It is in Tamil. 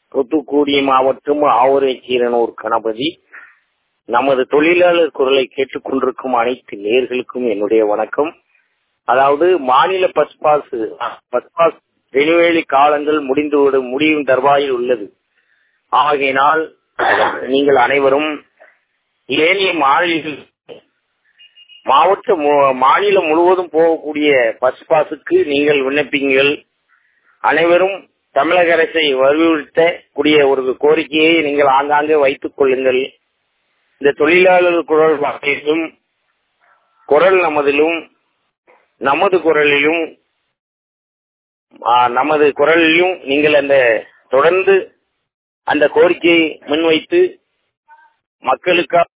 தூத்துக்குடி மாவட்டம் ஆவரை கீரனூர் கணபதி நமது தொழிலாளர் குரலை கேட்டுக்கொண்டிருக்கும் அனைத்து நேர்களுக்கும் என்னுடைய வணக்கம் அதாவது மாநில bus pass bus pass renewal காலங்கள் முடிந்து முடியும் தருவாயில் உள்ளது ஆகையினால் நீங்கள் அனைவரும் ஏனைய மாநில மாவட்ட மாநிலம் முழுவதும் போகக்கூடிய பஸ் பாஸுக்கு நீங்கள் விண்ணப்பிங்கள் அனைவரும் தமிழக அரசை வலியுறுத்த கூடிய ஒரு கோரிக்கையை நீங்கள் ஆங்காங்கே வைத்துக் கொள்ளுங்கள் இந்த தொழிலாளர் குரல் வகையிலும் குரல் நமதிலும் நமது குரலிலும் நமது குரலிலும் நீங்கள் அந்த தொடர்ந்து அந்த கோரிக்கையை முன்வைத்து மக்களுக்காக